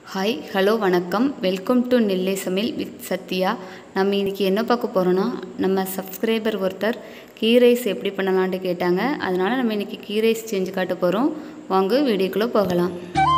hi hello வணக்கம் welcome to Nellai சமையல் with Sathya நம்ம இன்றைக்கி என்ன பார்க்க போகிறோன்னா நம்ம சப்ஸ்கிரைபர் ஒருத்தர் கீ ரைஸ் எப்படி பண்ணலான்ட்டு கேட்டாங்க அதனால் நம்ம இன்றைக்கி கீ ரைஸ் செஞ்சு காட்ட போகிறோம் வாங்க வீடியோக்குள்ளே போகலாம்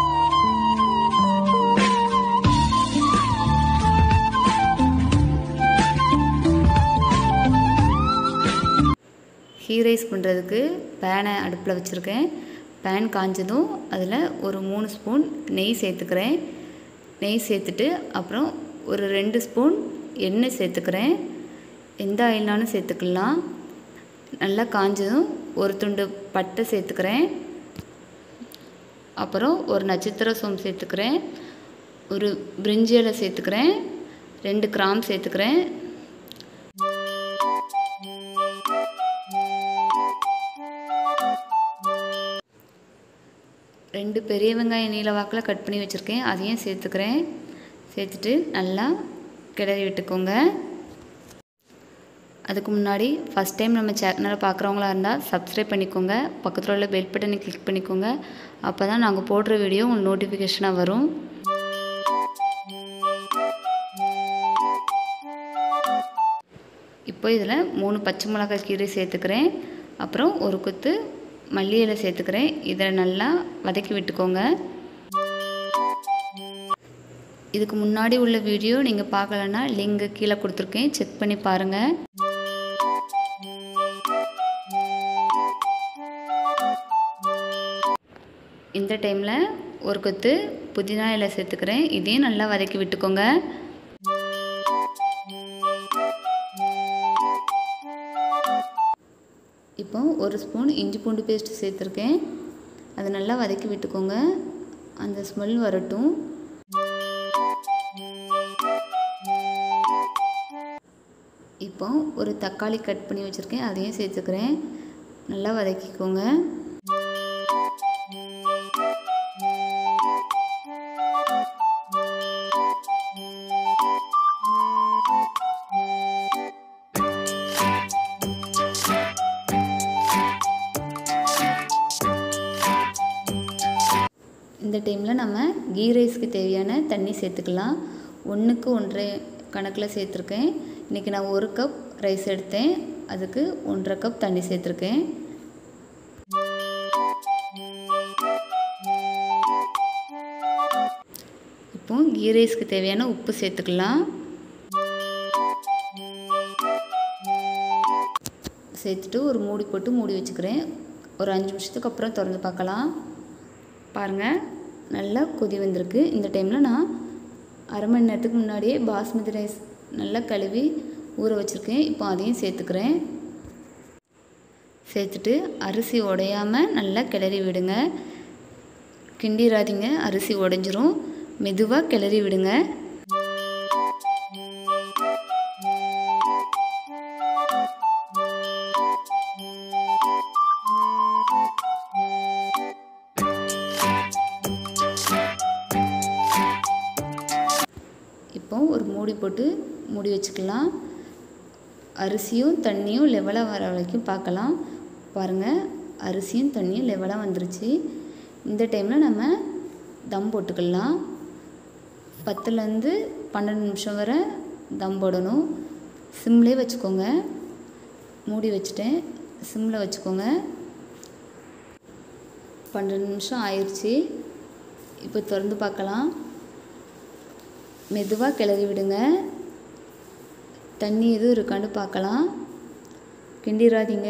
கீ ரைஸ் பண்ணுறதுக்கு பேனை அடுப்பில் வச்சுருக்கேன் பேன் காஞ்சதும் அதில் ஒரு மூணு ஸ்பூன் நெய் சேர்த்துக்கிறேன் நெய் சேர்த்துட்டு அப்புறம் ஒரு ரெண்டு ஸ்பூன் எண்ணெய் சேர்த்துக்கிறேன் எந்த ஆயில்னாலும் சேர்த்துக்கலாம் நல்லா காஞ்சதும் ஒரு துண்டு பட்டை சேர்த்துக்கிறேன் அப்புறம் ஒரு நட்சத்திர சோம்பு சேர்த்துக்கிறேன் ஒரு பிரிஞ்சி இலை சேர்த்துக்கிறேன் ரெண்டு கிராம் சேர்த்துக்கிறேன் ரெண்டு பெரிய வெங்காயம் நீல வாக்கில் கட் பண்ணி வச்சுருக்கேன் அதையும் சேர்த்துக்கிறேன் சேர்த்துட்டு நல்லா கிளறி விட்டுக்கோங்க அதுக்கு முன்னாடி ஃபஸ்ட் டைம் நம்ம சேனலை பார்க்குறவங்களா இருந்தால் சப்ஸ்கிரைப் பண்ணிக்கோங்க பக்கத்தில் உள்ள பெல் பட்டனை கிளிக் பண்ணிக்கோங்க அப்போ தான் நாங்கள் போடுற வீடியோ உங்களுக்கு நோட்டிஃபிகேஷனாக வரும் இப்போ இதில் மூணு பச்சை மிளகாய் கீரை சேர்த்துக்கிறேன் அப்புறம் ஒரு கொத்து மல்லி இலை சேர்த்துக்கிறேன் இதை நல்லா வதக்கி விட்டுக்கோங்க இதுக்கு முன்னாடி உள்ள வீடியோ நீங்கள் பார்க்கலன்னா லிங்க் கீழே கொடுத்துருக்கேன் செக் பண்ணி பாருங்கள் இந்த டைமில் ஒரு கொத்து புதினா இலை சேர்த்துக்கிறேன் இதையும் நல்லா வதக்கி விட்டுக்கோங்க இப்போ ஒரு ஸ்பூன் இஞ்சி பூண்டு பேஸ்ட் சேர்த்துருக்கேன் அதை நல்லா வதக்கி விட்டுக்கோங்க அந்த ஸ்மெல் வரட்டும் இப்போ ஒரு தக்காளி கட் பண்ணி வச்சுருக்கேன் அதையும் சேர்த்துக்கிறேன் நல்லா வதக்கிக்கோங்க இந்த டைமில் நம்ம கீ ரைஸ்க்கு தேவையான தண்ணி சேர்த்துக்கலாம் ஒன்றுக்கு ஒன்றரை கணக்கில் சேர்த்துருக்கேன் இன்றைக்கி நான் ஒரு கப் ரைஸ் எடுத்தேன் அதுக்கு ஒன்றரை கப் தண்ணி சேர்த்துருக்கேன் இப்போ கீ ரைஸ்க்கு தேவையான உப்பு சேர்த்துக்கலாம் சேர்த்துட்டு ஒரு மூடி போட்டு மூடி வச்சுக்கிறேன் ஒரு அஞ்சு நிமிஷத்துக்கு அப்புறம் திறந்து பார்க்கலாம் பாருங்கள் நல்லா கொதி வந்திருக்கு இந்த டைமில் நான் அரை மணி நேரத்துக்கு முன்னாடியே பாஸ்மதி ரைஸ் நல்லா கழுவி ஊற வச்சுருக்கேன் இப்போ அதையும் சேர்த்துக்கிறேன் சேர்த்துட்டு அரிசி உடையாமல் நல்லா கிளறி விடுங்க கிண்டிராதிங்க அரிசி உடஞ்சிரும் மெதுவாக கிளறி விடுங்க இப்போ ஒரு மூடி போட்டு மூடி வச்சுக்கலாம் அரிசியும் தண்ணியும் லெவலாக வர வரைக்கும் பார்க்கலாம் பாருங்கள் அரிசியும் தண்ணியும் லெவலாக வந்துருச்சு இந்த டைமில் நம்ம தம் போட்டுக்கலாம் பத்துலேருந்து பன்னெண்டு நிமிஷம் வரை தம் போடணும் சிம்லேயே வச்சுக்கோங்க மூடி வச்சுட்டேன் சிம்மில் வச்சுக்கோங்க பன்னெண்டு நிமிஷம் ஆயிடுச்சு இப்போ திறந்து பார்க்கலாம் மெதுவாக கிளறி விடுங்க தண்ணி எதுவும் இருக்கான்னு பார்க்கலாம் கிண்டிராதீங்க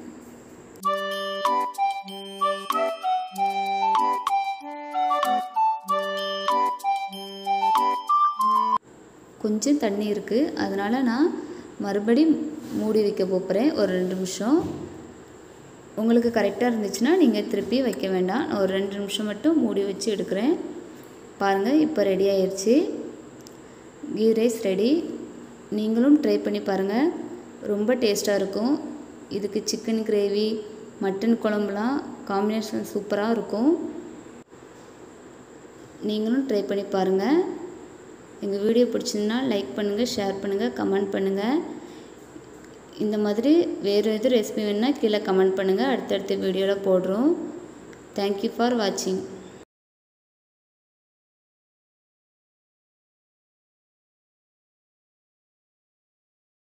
கொஞ்சம் தண்ணி இருக்குது அதனால் நான் மறுபடி மூடி வைக்க போகிறேன் ஒரு ரெண்டு நிமிஷம் உங்களுக்கு கரெக்டாக இருந்துச்சுன்னா நீங்கள் திருப்பி வைக்க வேண்டாம் நான் ஒரு ரெண்டு நிமிஷம் மட்டும் மூடி வச்சு எடுக்கிறேன் பாருங்கள் இப்போ ரெடி ஆயிடுச்சு கீ ரைஸ் ரெடி நீங்களும் ட்ரை பண்ணி பாருங்கள் ரொம்ப டேஸ்ட்டாக இருக்கும் இதுக்கு சிக்கன் கிரேவி மட்டன் குழம்புலாம் காம்பினேஷன் சூப்பராக இருக்கும் நீங்களும் ட்ரை பண்ணி பாருங்கள் எங்கள் வீடியோ பிடிச்சிருந்தா லைக் பண்ணுங்கள் ஷேர் பண்ணுங்கள் கமெண்ட் பண்ணுங்கள் இந்த மாதிரி வேறு எது ரெசிபி வேணுன்னா கீழே கமெண்ட் பண்ணுங்கள் அடுத்தடுத்த வீடியோவில் போடுறோம் தேங்க்யூ ஃபார் வாட்சிங்